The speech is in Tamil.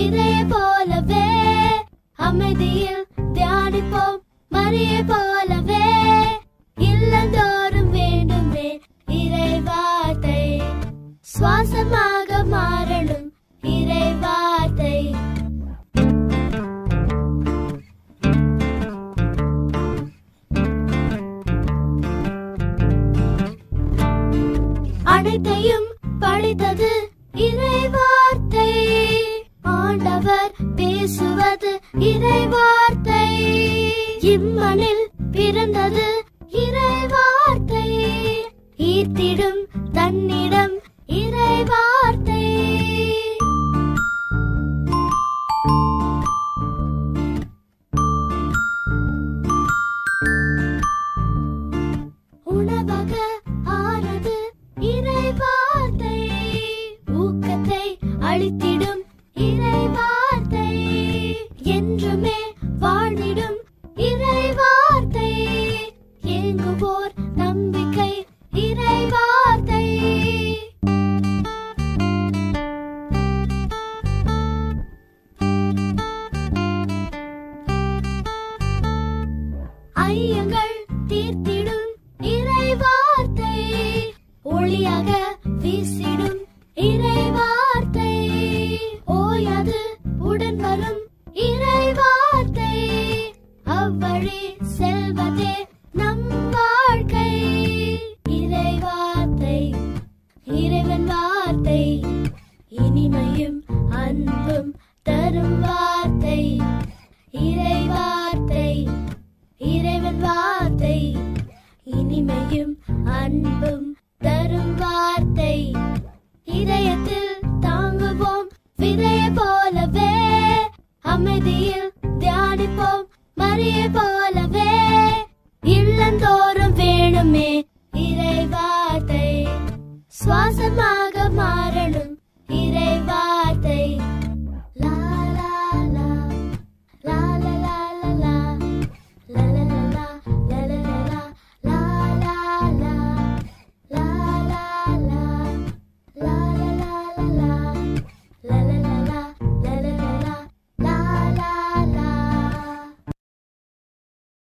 விதையை போலவே அமைதியில் தியானிப்போம் மரியை போலவே இல்லந்தோறும் வேண்டுமே இறை வார்த்தை சுவாசமாக மாறணும் இறை வார்த்தை அனைத்தையும் படித்தது இறை வார்த்தை ஆண்டவர் பேசுவது இறை வார்த்தை இம்மனில் பிறந்தது இறை வார்த்தை ஈர்த்திடும் தன்னிடம் இறை வார்த்தை உணவக ஆனது இறை வார்த்தை ஊக்கத்தை அளித்திடும் இறை வார்த்தை என்றுமே வாழ்ந்திடும் இறை வார்த்தை ஏங்குவோர் நம்பிக்கை இறை வார்த்தை ஐயங்கள் தீர்த்திடும் இறை வார்த்தை ஒளியாக வீசிடும் இறை வார்த்தை ஓயாது உடன் வரும் இறை வார்த்தை அவ்வழி செல்வதே நம் வாழ்க்கை இறை வார்த்தை இறைவன் வார்த்தை இனிமையும் அன்பும் தரும் வார்த்தை இறை வார்த்தை இறைவன் வார்த்தை இனிமையும் அன்பும் தரும் வார்த்தை இதயத்தில் தாங்குவோம் விதையை போலவே அமைதியில் தியானிப்போம் மரியை போலவே இல்லந்தோறும் வேணுமே இறை வார்த்தை சுவாசமாக மாற